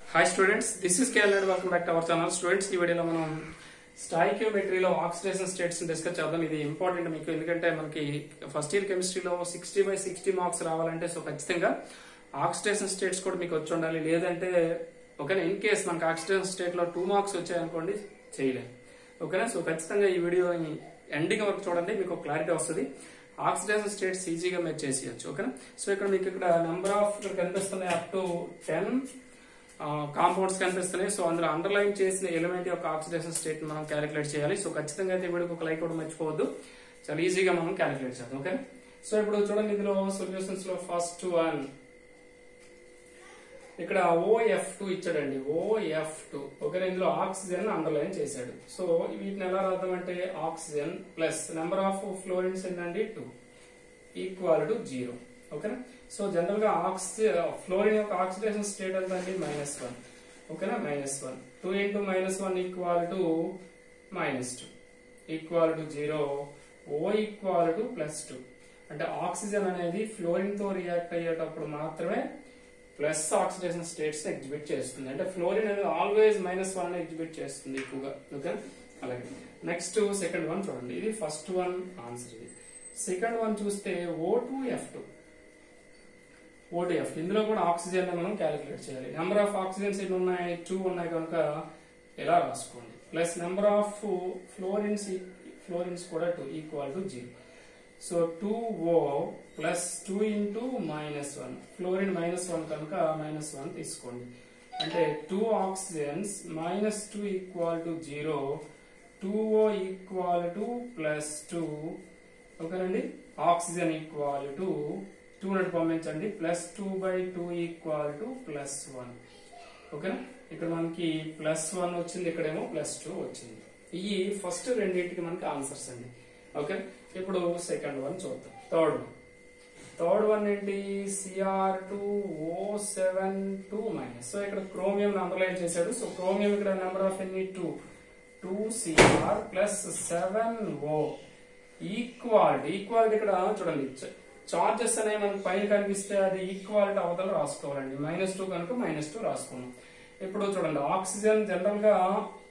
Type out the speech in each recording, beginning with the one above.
hi students this is KL welcome back to our channel students ఈ వీడియోలో మనం స్టాయిక్యోమెట్రీలో oxidation states discuss చేద్దాం ఇది ఇంపార్టెంట్ మీకు ఎందుకంటే మనకి ఫస్ట్ ఇయర్ కెమిస్ట్రీలో సిక్స్టీ బై సిక్స్టీ మార్క్స్ రావాలంటే సో ఖచ్చితంగా ఆక్సిడేషన్ స్టేట్స్ కూడా మీకు వచ్చి ఉండాలి లేదంటే ఓకేనా ఇన్ కేస్ మనకి ఆక్సిడేషన్ స్టేట్ లో టూ మార్క్స్ వచ్చాయనుకోండి చేయలేము ఓకేనా సో ఖచ్చితంగా ఈ వీడియో ఎండింగ్ వరకు చూడండి మీకు క్లారిటీ వస్తుంది ఆక్సిడేషన్ స్టేట్స్ ఈజీగా మీరు చేసేయచ్చు ఓకేనా సో ఇక్కడ మీకు ఇక్కడ నెంబర్ ఆఫ్ ఇక్కడ కనిపిస్తున్నాయి అప్ టు టెన్ కాంపౌండ్స్ కనిపిస్తున్నాయి సో అందులో అండర్లైన్ చేసిన ఎలిమెంట్ యొక్క ఆక్సిడేషన్ స్టేట్ మనం క్యాలిక్యులేట్ చేయాలి సో ఖచ్చితంగా అయితే వీడియోకి ఒక లైక్ కూడా మర్చిపోవద్దు చాలా ఈజీగా మనం క్యాలిక్యులేట్ చేద్దాం ఓకే సో ఇప్పుడు చూడండి ఇందులో సొల్యూషన్స్ లో ఫస్ట్ వన్ ఇక్కడ ఓఎఫ్ టూ ఇచ్చాడండి ఓఎఫ్ టూ ఓకే ఇందులో ఆక్సిజన్ అండర్లైన్ చేశాడు సో వీటిని ఎలా రాద్దాం అంటే oxygen plus number of fluorines ఏంటండి టూ ఈక్వల్ టు జీరో ఓకేనా సో జనరల్ గా ఆక్సిజన్ ఫ్లోరిన్ యొక్క ఆక్సిడేషన్ స్టేట్ ఎంత అండి మైనస్ వన్ ఓకేనా minus one two into minus one equal to minus two equal to zero O equal to plus two అంటే oxygen అనేది fluorine తో react అయ్యేటప్పుడు మాత్రమే ప్లస్ ఆక్సిడేషన్ స్టేట్స్ ఎగ్జిబిట్ చేస్తుంది అంటే ఫ్లోరిన్ అనేది ఆల్వేస్ మైనస్ వన్ ఎగ్జిబిట్ చేస్తుంది ఎక్కువగా ఓకే అలాగే నెక్స్ట్ సెకండ్ వన్ చూడండి ఇది ఫస్ట్ వన్ ఆన్సర్ ఇది సెకండ్ వన్ చూస్తే O two F two O two F ఇందులో కూడా ఆక్సిజన్ మనం క్యాలిక్యులేట్ చేయాలి నెంబర్ ఆఫ్ ఆక్సిజన్స్ ఎన్ని ఉన్నాయి టూ ఉన్నాయి కనుక ఇలా రాసుకోండి plus number of fluorines fluorines కూడా two equal to zero so two O plus two into minus one fluorine minus one కనుక మైనస్ వన్ తీసుకోండి అంటే two oxygens minus two equal to zero two O equal to plus two ఓకేనండి oxygen equal to two నటు పంపించండి plus two by two equal to plus one ఓకేనా ఇక్కడ మనకి plus one వచ్చింది ఇక్కడేమో ప్లస్ టూ వచ్చింది ఈ ఫస్ట్ రెండింటికి మనకి ఆన్సర్స్ అండి ఓకే ఇప్పుడు సెకండ్ వన్ చూద్దాం థర్డ్ వన్ థర్డ్ వన్ ఏంటి CR two O seven two minus so ఇక్కడ క్రోమియం అండర్లైన్ చేశాడు సో క్రోమియం ఇక్కడ నెంబర్ ఆఫ్ ఎన్ని two two CR plus seven O equality equality ఇక్కడ చూడండి చార్జెస్ అనేవి మనకు పైన కనిపిస్తే అది ఈక్వాలిటీ అవతల రాసుకోవాలండి మైనస్ టూ కనుక మైనస్ టూ రాసుకున్నాం ఇప్పుడు చూడండి ఆక్సిజన్ జనరల్ గా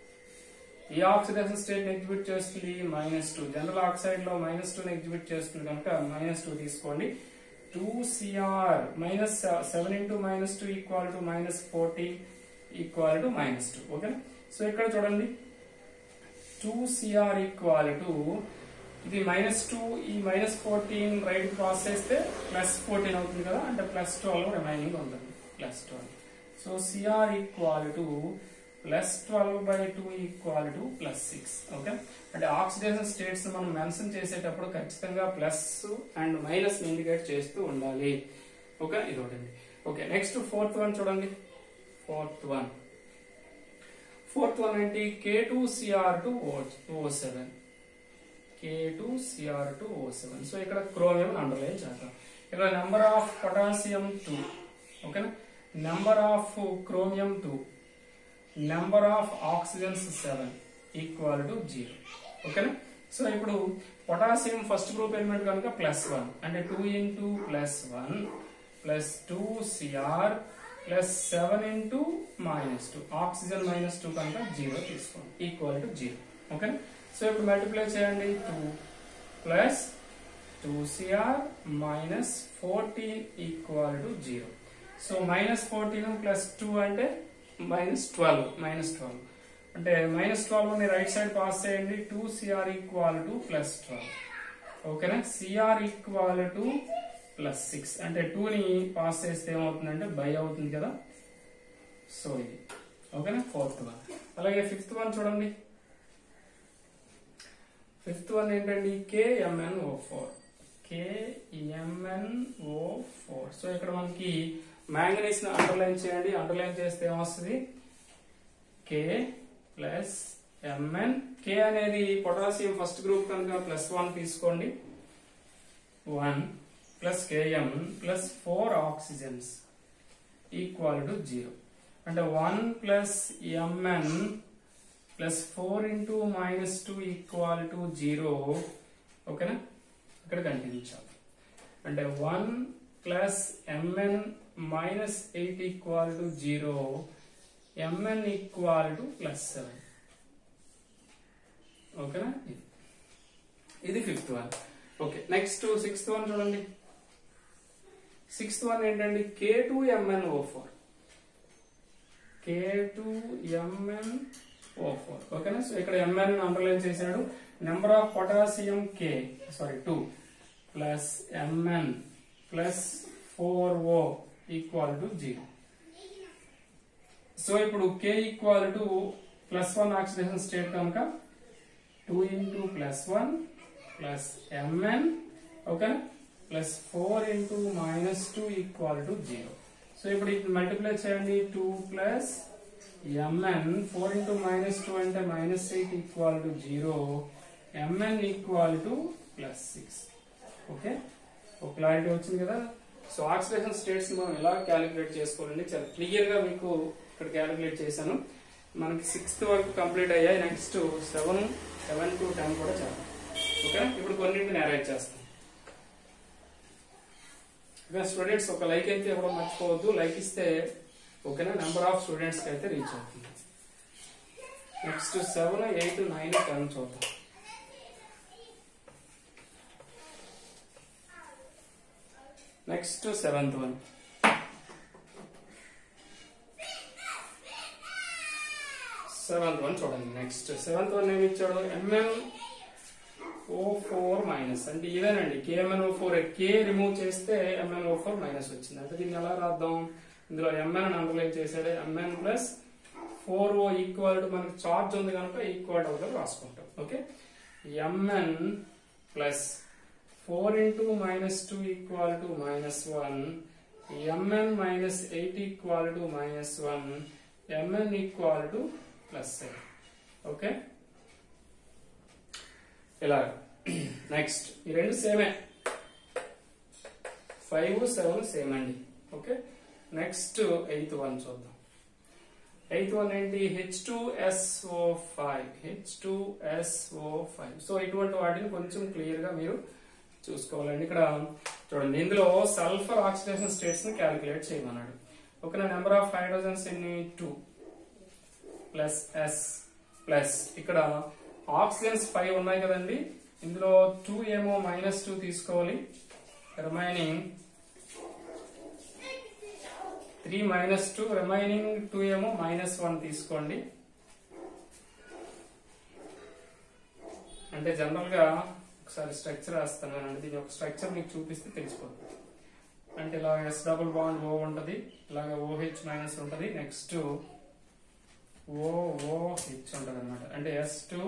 ఈ ఆక్సిడేషన్ స్టేట్ ఎగ్జిబిట్ చేస్తుంది మైనస్ టూ జనరల్ ఆక్సైడ్ లో మైనస్ టూ ఎగ్జిబిట్ చేస్తుంది కనుక మైనస్ టూ తీసుకోండి two CR minus seven into minus two equal to minus forty equal to minus two okay so ఇక్కడ చూడండి two CR equal to ఇది minus two ఈ minus fourteen right cross చేస్తే plus fourteen అవుతుంది కదా అంటే plus twelve remaining ఉంటుంది plus twelve so CR equal to plus twelve by two equal to plus six okay అంటే ఆక్సిడేషన్ స్టేట్స్ మనం mention చేసేటప్పుడు ఖచ్చితంగా ప్లస్ అండ్ మైనస్ ఇండికేట్ చేస్తూ ఉండాలి ఓకే ఇది ఒకటి ఓకే నెక్స్ట్ ఫోర్త్ వన్ చూడండి ఫోర్త్ వన్ ఫోర్త్ వన్ ఏంటి K two CR two O seven K two CR two O seven so ఇక్కడ క్రోమియం అండర్లైన్ చేద్దాం ఇక్కడ నెంబర్ ఆఫ్ పొటాసియం టూ ఓకేనా number of chromium two number of oxygens seven equal to zero ఓకేనా so ఇప్పుడు potassium first group element కనుక plus one అంటే two into plus one plus two CR plus seven into minus two oxygen minus two కనుక zero తీసుకోండి equal to zero ఓకేనా so ఇప్పుడు multiply చేయండి two plus two CR minus fourteen equal to zero so minus fourteen plus two అంటే minus twelve minus twelve అంటే minus twelve ని right side pass చేయండి two CR equal to plus twelve ఓకేనా CR equal to plus six అంటే two ని pass చేస్తే ఏమవుతుందంటే by అవుతుంది కదా సో ఇది ఓకేనా ఫోర్త్ వన్ అలాగే ఫిఫ్త్ వన్ చూడండి ఫిఫ్త్ వన్ ఏంటండి KMN O four KMN O four so ఇక్కడ మనకి మ్యాంగనీస్ ని అండర్లైన్ చేయండి అండర్లైన్ చేస్తే ఏమొస్తుంది కే ప్లస్ ఎంఎన్ కే అనేది పొటాసియం ఫస్ట్ గ్రూప్ కనుక ప్లస్ వన్ తీసుకోండి one plus KM plus four oxygens equal to zero అంటే one plus MN plus four into minus two equal to zero ఓకేనా ఇక్కడ కంటిన్యూ చేయాలి అంటే one plus MN minus eight equal to zero MN equal to plus seven ఓకేనా ఇది ఇది fifth one okay next sixth one చూడండి sixth one ఏంటండి K two MN O four K two MN O four ఓకేనా so ఇక్కడ MN underline చేశాడు number of potassium K sorry two plus MN plus four O equal to zero so ఇప్పుడు K equal to plus one oxidation state కనుక two into plus one plus MN ఓకేనా plus four into minus two equal to zero so ఇప్పుడు ఇది multiply చేయండి two plus MN four into minus two అంటే minus eight equal to zero MN equal to plus six okay ఒక clarity వచ్చింది కదా so oxidation states మనం ఎలా calculate చేసుకోవాలండి చాలా క్లియర్ గా మీకు ఇక్కడ క్యాలిక్యులేట్ చేశాను మనకి సిక్స్త్ వరకు కంప్లీట్ అయ్యాయి next seven seven to ten కూడా చేద్దాం ఓకే ఇప్పుడు కొన్నింటిని అరేంజ్ చేస్తాం ఓకే స్టూడెంట్స్ ఒక లైక్ అయితే ఇవ్వడం మర్చిపోవద్దు లైక్ ఇస్తే ఓకేనా నెంబర్ ఆఫ్ స్టూడెంట్స్ కి అయితే రీచ్ అవుతుంది next seven eight nine ten చూద్దాం next seventh one seventh one చూడండి నెక్స్ట్ సెవెంత్ వన్ ఏమి ఇచ్చాడు ఎంఎం ఓ ఫోర్ మైనస్ అంటే ఇదేనండి KMN O four K remove చేస్తే ఎంఎన్ ఓ ఫోర్ మైనస్ వచ్చింది అంటే దీన్ని ఎలా రాద్దాం ఇందులో ఎంఎన్ అండర్లైన్ చేసాడు MN plus four O equal to మనకి చార్జ్ ఉంది కనుక ఈక్వల్ అవుతుంది రాసుకుంటాం okay MN plus four into minus two equal to minus one MN minus eight equal to minus one MN equal to plus seven okay ఇలా next ఈ రెండు సేమే five seven same అండి ఓకే నెక్స్ట్ ఎయిత్ వన్ చూద్దాం eighth one ఏంటి H two SO five H two SO five so ఇటువంటి వాటిని కొంచెం క్లియర్ గా మీరు చూసుకోవాలండి ఇక్కడ చూడండి ఇందులో సల్ఫర్ ఆక్సిడేషన్ స్టేట్స్ ని క్యాలిక్యులేట్ చేయమన్నాడు ఓకే నెంబర్ ఆఫ్ హైడ్రోజన్స్ ఎన్ని టూ ప్లస్ ఎస్ ప్లస్ ఇక్కడ ఆక్సిజన్స్ ఫైవ్ ఉన్నాయి కదండి ఇందులో టూ ఏమో మైనస్ టూ తీసుకోవాలి remaining three minus two remaining two ఏమో మైనస్ వన్ తీసుకోండి అంటే జనరల్ గా ఒకసారి స్ట్రక్చర్ రాస్తానండి దీని ఒక స్ట్రక్చర్ మీకు చూపిస్తే తెలిసిపోతుంది అంటే ఇలా ఎస్ డబుల్ బాండ్ ఓ ఉంటది ఇలాగ ఓహెచ్ మైనస్ ఉంటది నెక్స్ట్ ఓ ఓ హెచ్ ఉంటది అనమాట అంటే ఎస్ టూ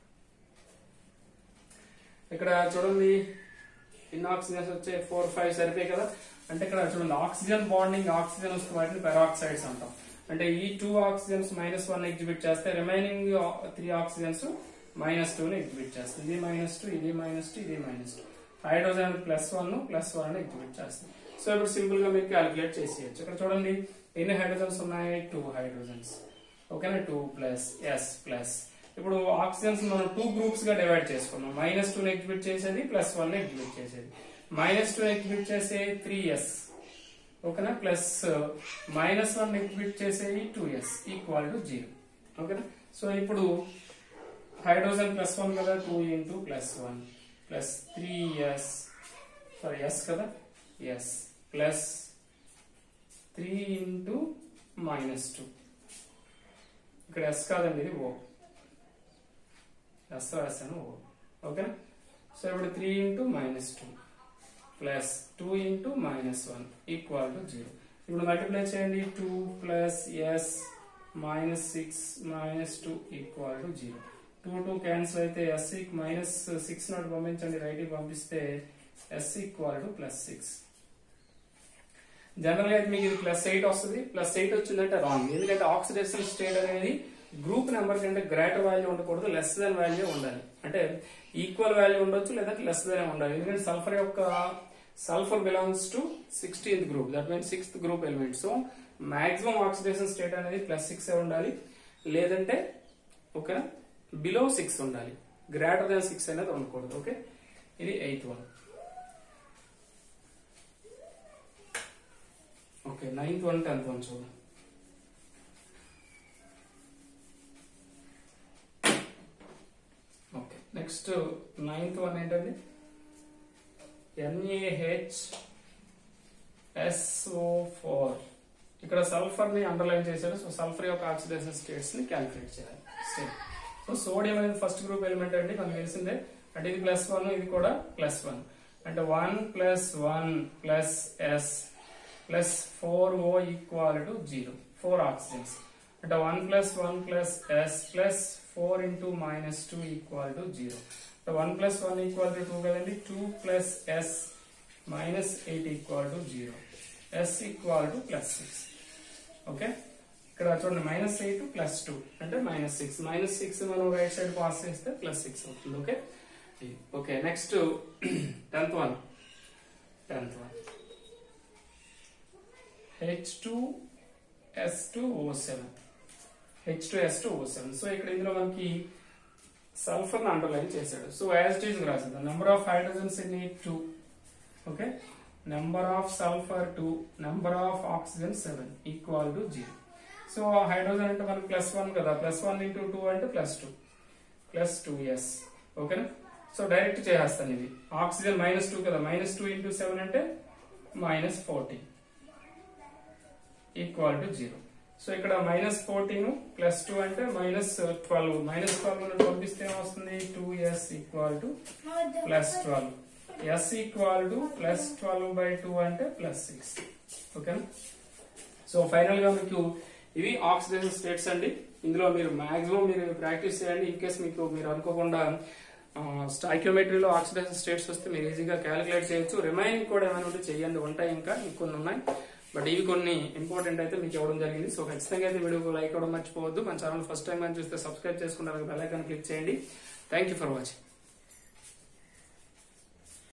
ఇక్కడ చూడండి ఇన్ ఆక్సిజన్స్ వచ్చే ఫోర్ ఫైవ్ సరిపోయి కదా అంటే ఇక్కడ చూడండి ఆక్సిజన్ బాండింగ్ ఆక్సిజన్ వస్తే వాటిని పెరాక్సైడ్స్ అంటాం అంటే ఈ two oxygens minus one exhibit చేస్తే remaining three oxygens minus two ని ఎగ్జిబిట్ చేస్తుంది ఇది మైనస్ టూ ఇది మైనస్ టూ ఇది minus two hydrogen plus one plus one అని ఎగ్జిబిట్ చేస్తుంది సో ఇప్పుడు సింపుల్ గా మీరు క్యాలిక్యులేట్ చేసేయచ్చు ఇక్కడ చూడండి ఎన్ని హైడ్రోజన్స్ ఉన్నాయి టూ హైడ్రోజన్స్ ఓకేనా టూ ప్లస్ ఎస్ ప్లస్ ఇప్పుడు ఆక్సిజన్స్ మనం టూ గ్రూప్స్ గా డివైడ్ చేసుకున్నాం మైనస్ టూ ఎగ్జిబిట్ చేసేది ప్లస్ వన్ ఎగ్జిబిట్ చేసేది మైనస్ టూ ఎగ్జిబిట్ చేసే త్రీ ఎస్ ఓకేనా ప్లస్ మైనస్ వన్ ఎగ్జిబిట్ చేసేది two S equal to zero ఓకేనా సో ఇప్పుడు హైడ్రోజన్ ప్లస్ వన్ కదా two into plus one plus three S sorry S కదా S plus three into minus two ఇక్కడ S కాదండి ఇది O S రాశాను O okay so ఇప్పుడు three into minus two plus two into minus one equal to zero ఇప్పుడు multiply చేయండి two plus S minus six minus two equal to zero two two cancel అయితే S minus six not పంపించండి right పంపిస్తే S equal to plus six general గా అయితే మీకు ఇది plus eight వస్తుంది ప్లస్ ఎయిట్ వచ్చిందంటే రాంగ్ ఎందుకంటే ఆక్సిడేషన్ స్టేట్ అనేది గ్రూప్ నెంబర్ కంటే గ్రేటర్ వాల్యూ ఉండకూడదు లెస్ దాన్ వాల్యూ ఉండాలి అంటే ఈక్వల్ వాల్యూ ఉండొచ్చు లేదంటే లెస్ దాన్ ఉండాలి ఎందుకంటే సల్ఫర్ యొక్క sulphur belongs to sixteenth group that means sixth group element so maximum oxidation state అనేది ప్లస్ సిక్స్ ఉండాలి లేదంటే ఓకే బిలో సిక్స్ ఉండాలి గ్రేటర్ దాన్ సిక్స్ అనేది ఉండకూడదు ఓకే ఇది eighth one okay ninth one tenth one చూద్దాం next ninth one ఏంటండి NAH SO four ఇక్కడ సల్ఫర్ ని అండర్లైన్ చేశాడు సో సల్ఫర్ యొక్క ఆక్సిడేషన్ స్టేట్స్ ని క్యాలిక్యులేట్ చేయాలి స్టేట్ సో సోడియం అనేది ఫస్ట్ గ్రూప్ ఎలిమెంట్ అండి మనకు తెలిసిందే అంటే ఇది ప్లస్ వన్ ఇది కూడా ప్లస్ వన్ అంటే one plus one plus S plus four O equal to zero four oxygens అంటే one plus one plus S plus four into minus two equal to zero one plus one equal to two కదండి two plus S minus eight equal to zero S equal to plus six okay ఇక్కడ చూడండి minus eight plus two అంటే minus six minus six మనం right side pass చేస్తే plus six అవుతుంది okay okay next tenth one tenth one H two S two O seven H two S two O seven so ఇక్కడ ఇందులో మనకి sulphur ని underline చేశాడు so as it is రాసింది number of hydrogens in ఈ two okay number of sulphur two number of oxygen seven equal to zero so hydrogen అంటే మనకి plus one కదా ప్లస్ వన్ ఇంటూ టూ అంటే plus two plus two S ఓకేనా so direct చేసేస్తాను ఇది oxygen minus two కదా minus two into seven అంటే minus fourteen equal to zero so ఇక్కడ మైనస్ ఫోర్టీన్ ప్లస్ టూ అంటే మైనస్ ట్వెల్వ్ మైనస్ ట్వెల్వ్ పంపిస్తే ఏమొస్తుంది two S equal to plus twelve S equal to plus twelve by two అంటే plus six ఓకేనా so final గా మీకు ఇవి oxidation states అండి ఇందులో మీరు మాక్సిమం మీరు ప్రాక్టీస్ చేయండి ఇన్ కేస్ మీకు మీరు అనుకోకుండా స్టాయిక్యోమెట్రీలో ఆక్సిడేషన్ స్టేట్స్ వస్తే మీరు ఈజీగా క్యాలిక్యులేట్ చేయొచ్చు రిమైనింగ్ కూడా ఏమైనా ఉంటే చేయండి ఉంటాయి ఇంకా ఇంకొన్ని ఉన్నాయి బట్ ఇవి కొన్ని ఇంపార్టెంట్ అయితే మీకు ఇవ్వడం జరిగింది సో ఖచ్చితంగా అయితే వీడియో లైక్ అవ్వడం మర్చిపోవద్దు మన ఛానల్ ఫస్ట్ టైం కానీ చూస్తే సబ్స్క్రైబ్ చేసుకుంటారు బెల్ ఐకాన్ క్లిక్ చేయండి థ్యాంక్ యూ ఫర్ వాచింగ్